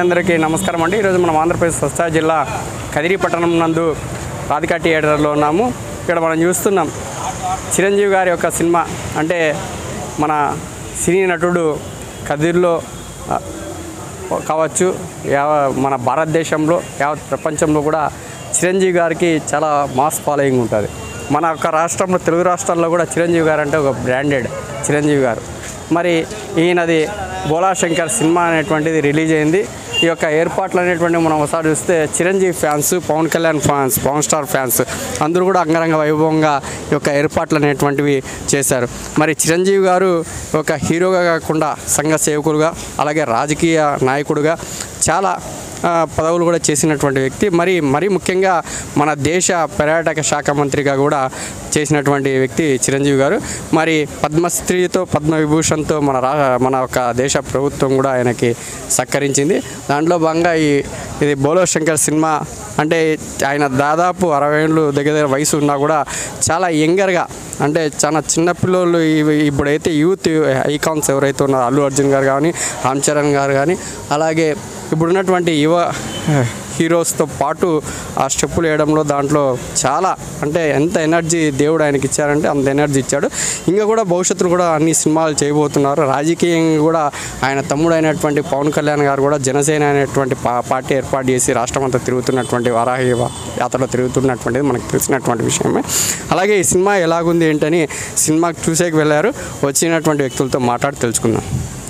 ప్రేక్షకులందరికీ నమస్కారం అండి ఈరోజు మనం ఆంధ్రప్రదేశ్ స్వస్థ జిల్లా కదిరి పట్టణం నందు రాధికా థియేటర్లో ఉన్నాము ఇక్కడ మనం చూస్తున్నాం చిరంజీవి గారి యొక్క సినిమా అంటే మన సినీ నటుడు కదిరిలో ఆ, కావచ్చు యావ మన భారతదేశంలో యావత్ ప్రపంచంలో కూడా చిరంజీవి గారికి చాలా మాస్ ఫాలోయింగ్ ఉంటుంది మన యొక్క రాష్ట్రంలో తెలుగు రాష్ట్రాల్లో కూడా చిరంజీవి గారు అంటే ఒక బ్రాండెడ్ చిరంజీవి గారు మరి ఈయనది బోలా శంకర్ సినిమా అనేటువంటిది రిలీజ్ అయింది ఈ యొక్క ఏర్పాట్లు అనేటువంటివి మనం ఒకసారి చూస్తే Chiranjeevi fans Pawan Kalyan fans Pawan star fans అందరూ కూడా అంగరంగ వైభవంగా ఈ యొక్క ఏర్పాట్లు అనేటువంటివి చేశారు మరి చిరంజీవి గారు ఒక హీరోగా కాకుండా సంఘ సేవకులుగా అలాగే రాజకీయ నాయకుడుగా చాలా ఆ, పదవులు కూడా చేసినటువంటి వ్యక్తి మరి మరి ముఖ్యంగా మన దేశ పర్యాటక శాఖ మంత్రిగా కూడా చేసినటువంటి వ్యక్తి చిరంజీవి గారు మరి పద్మశ్రీతో పద్మవిభూషణ్తో మన రా మన యొక్క దేశ ప్రభుత్వం కూడా ఆయనకి సత్కరించింది దాంట్లో భాగంగా ఈ ఇది బోలో శంకర్ సినిమా అంటే ఆయన దాదాపు అరవై ఏళ్ళు దగ్గర దగ్గర వయసు ఉన్నా కూడా చాలా యంగర్గా అంటే చాలా చిన్న పిల్లలు ఇవి- ఇప్పుడైతే యూత్ ఐకాన్స్ ఎవరైతే ఉన్నారో అల్లు అర్జున్ గారు కానీ రామ్ చరణ్ గారు కానీ అలాగే ఇప్పుడున్నటువంటి యువ హీరోస్తో పాటు ఆ స్టెప్పులు వేయడంలో దాంట్లో చాలా అంటే ఎంత ఎనర్జీ దేవుడు ఆయనకి ఇచ్చారంటే అంత ఎనర్జీ ఇచ్చాడు ఇంకా కూడా భవిష్యత్తులో కూడా అన్ని సినిమాలు చేయబోతున్నారు రాజకీయంగా కూడా ఆయన తమ్ముడు అయినటువంటి పవన్ కళ్యాణ్ గారు కూడా జనసేన అనేటువంటి పా- పార్టీ ఏర్పాటు చేసి రాష్ట్రం అంతా తిరుగుతున్నటువంటి వరాహి వా- యాత్రలో తిరుగుతున్నటువంటిది మనకు తెలిసినటువంటి విషయమే అలాగే ఈ సినిమా ఎలాగుంది ఏంటని సినిమాకి చూసేకి వెళ్ళారు వచ్చినటువంటి వ్యక్తులతో మాట్లాడి తెలుసుకుందాం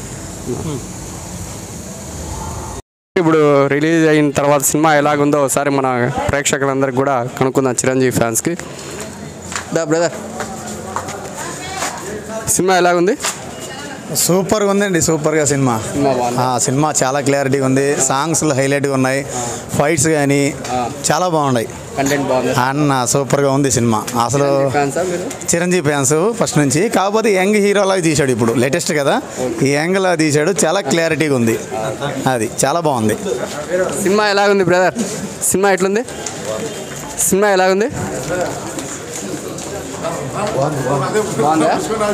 ఇప్పుడు రిలీజ్ అయిన తర్వాత సినిమా ఎలాగుందో ఒకసారి మన ప్రేక్షకులందరికీ కూడా కనుక్కుందాం చిరంజీవి ఫ్యాన్స్కి దా బ్రదర్ సినిమా ఎలాగుంది సూపర్గా ఉందండి సూపర్గా సినిమా సినిమా బాగుంది ఆ, సినిమా చాలా క్లారిటీగా ఉంది సాంగ్స్లో హైలైట్గా ఉన్నాయి ఫైట్స్ కానీ చాలా బాగున్నాయి కంటెంట్ బాగుంది అన్న సూపర్గా ఉంది సినిమా అసలు ఫ్యాన్సా మీరు చిరంజీవి ఫ్యాన్స్ ఫస్ట్ నుంచి కాకపోతే యంగ్ హీరోలాగా తీశాడు ఇప్పుడు లేటెస్ట్ కదా ఈ యంగ్లా తీశాడు చాలా క్లారిటీగా ఉంది అది చాలా బాగుంది సినిమా ఎలాగుంది బ్రదర్ సినిమా ఎట్లుంది సినిమా ఎలాగుంది బాగుందా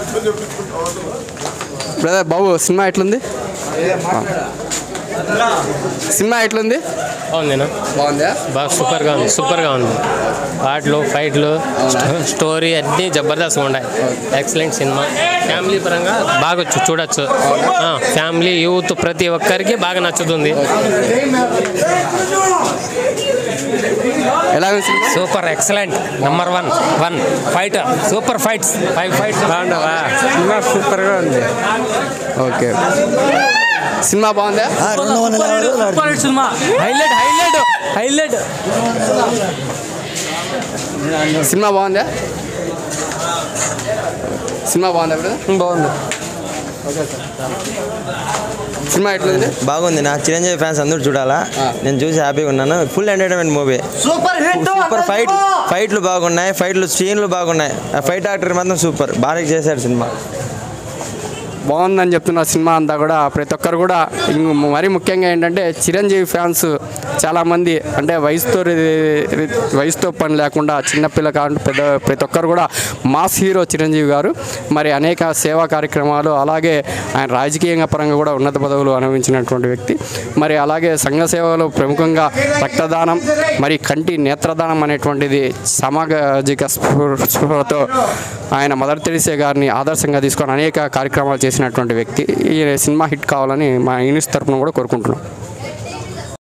బ్రదర్ బాబు సినిమా ఎట్లుంది సినిమా ఎట్లుంది బాగుందినా బాగుందా బాగా సూపర్గా ఉంది సూపర్గా ఉంది పాటలు ఫైట్లు స్టో- స్టోరీ అన్నీ జబర్దస్త్గా ఉన్నాయి ఎక్సలెంట్ సినిమా ఫ్యామిలీ పరంగా బాగా చూ- చూడొచ్చు ఆ, ఫ్యామిలీ యూత్ ప్రతి ఒక్కరికి బాగా నచ్చుతుంది ఎలాగుంది సినిమా super excellent number one one fight super fights five fights బాగుండవా సినిమా సూపర్గా ఉంది ఓకే సినిమా బాగుందా సూపర్ హిట్ సినిమా హైలైట్ హైలైట్ హైలైట్ సినిమా బాగుందా సినిమా బాగుందా బ్రదర్ బాగుంది సినిమా ఎట్లుంది బాగుంది నా చిరంజీవి ఫ్యాన్స్ అందరూ చూడాలా నేను చూసి హ్యాపీగా ఉన్నాను full entertainment movie super fight ఫైట్లు బాగున్నాయి ఫైట్లు సీన్లు బాగున్నాయి ఆ ఫైట్ యాక్టర్ మాత్రం సూపర్ బాగా చేశాడు సినిమా బాగుందని చెప్తున్న సినిమా అంతా కూడా ప్రతి ఒక్కరు కూడా ఇంక మరీ ముఖ్యంగా ఏంటంటే చిరంజీవి ఫ్యాన్స్ చాలామంది అంటే వయసుతో రి- రి- వయసుతో పని లేకుండా చిన్నపిల్ల కాదు పెద్ద ప్రతి ఒక్కరు కూడా మాస్ హీరో చిరంజీవి గారు మరి అనేక సేవా కార్యక్రమాలు అలాగే ఆయన రాజకీయంగా పరంగా కూడా ఉన్నత పదవులు అనుభవించినటువంటి వ్యక్తి మరి అలాగే సంఘ సేవలో ప్రముఖంగా రక్తదానం మరి కంటి నేత్రదానం అనేటువంటిది సామాజిక స్ఫూ- స్పృహతో ఆయన మదర్ తెరిసే గారిని ఆదర్శంగా తీసుకొని అనేక కార్యక్రమాలు చేసినటువంటి వ్యక్తి ఈ సినిమా హిట్ కావాలని మా యూనిస్ తరపున కూడా కోరుకుంటున్నాం